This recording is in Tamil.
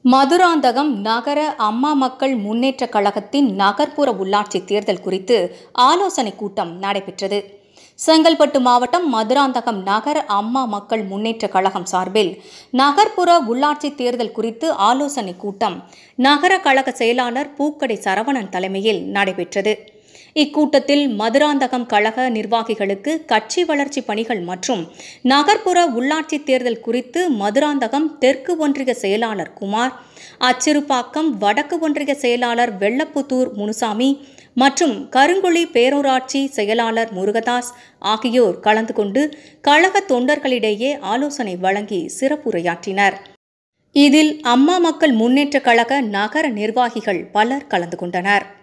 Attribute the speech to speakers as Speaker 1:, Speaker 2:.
Speaker 1: மதுராந்தகம் நகர அம்மா மக்கள் முன்னேற்றக் கழகத்தின் நகர்ப்புற உள்ளாட்சி தேர்தல் குறித்து ஆலோசனைக் கூட்டம் நடைபெற்றது செங்கல்பட்டு மாவட்டம் மதுராந்தகம் நகர அம்மா மக்கள் முன்னேற்றக் கழகம் சார்பில் நகர்ப்புற உள்ளாட்சி தேர்தல் குறித்து ஆலோசனைக் கூட்டம் நகர கழக செயலாளர் பூக்கடை சரவணன் தலைமையில் நடைபெற்றது இக்கூட்டத்தில் மதுராந்தகம் கழக நிர்வாகிகளுக்கு கட்சி வளர்ச்சி பணிகள் மற்றும் நகர்ப்புற உள்ளாட்சி தேர்தல் குறித்து மதுராந்தகம் தெற்கு ஒன்றிய செயலாளர் குமார் அச்சிறுபாக்கம் வடக்கு ஒன்றிய செயலாளர் வெள்ளப்புத்தூர் முனுசாமி மற்றும் கருங்குழி பேரூராட்சி செயலாளர் முருகதாஸ் ஆகியோர் கலந்து கொண்டு கழக தொண்டர்களிடையே ஆலோசனை வழங்கி சிறப்புரையாற்றினர் இதில் அம்மா மக்கள் முன்னேற்றக் கழக நகர நிர்வாகிகள் பலர் கலந்து கொண்டனர்